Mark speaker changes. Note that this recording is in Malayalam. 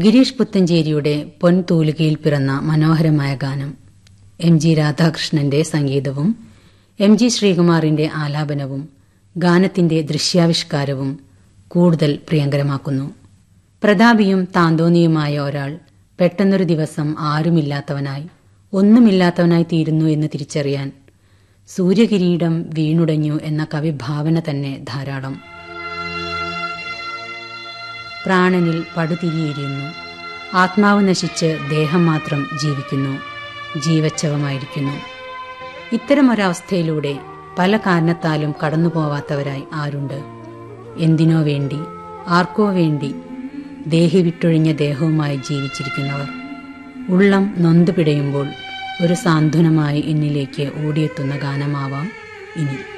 Speaker 1: ഗിരീഷ് പുത്തഞ്ചേരിയുടെ പൊൻതൂലികയിൽ പിറന്ന മനോഹരമായ ഗാനം എം ജി രാധാകൃഷ്ണന്റെ സംഗീതവും എം ജി ശ്രീകുമാറിന്റെ ആലാപനവും ഗാനത്തിന്റെ ദൃശ്യാവിഷ്കാരവും കൂടുതൽ പ്രിയങ്കരമാക്കുന്നു പ്രതാപിയും താന്തോന്നിയുമായ ഒരാൾ പെട്ടെന്നൊരു ദിവസം ആരുമില്ലാത്തവനായി ഒന്നുമില്ലാത്തവനായി തീരുന്നു എന്ന് തിരിച്ചറിയാൻ സൂര്യകിരീടം വീണുടഞ്ഞു എന്ന കവിഭാവന തന്നെ ധാരാളം പ്രാണനിൽ പടുതിരിയിരിക്കുന്നു ആത്മാവ് നശിച്ച് ദേഹം മാത്രം ജീവിക്കുന്നു ജീവച്ഛവമായിരിക്കുന്നു ഇത്തരമൊരവസ്ഥയിലൂടെ പല കാരണത്താലും കടന്നുപോവാത്തവരായി ആരുണ്ട് എന്തിനോ വേണ്ടി ആർക്കോ വേണ്ടി ദേഹി വിട്ടൊഴിഞ്ഞ ദേഹവുമായി ജീവിച്ചിരിക്കുന്നവർ ഉള്ളം നൊന്തു പിടയുമ്പോൾ ഒരു സാന്ത്വനമായി എന്നിലേക്ക് ഓടിയെത്തുന്ന ഗാനമാവാം ഇനി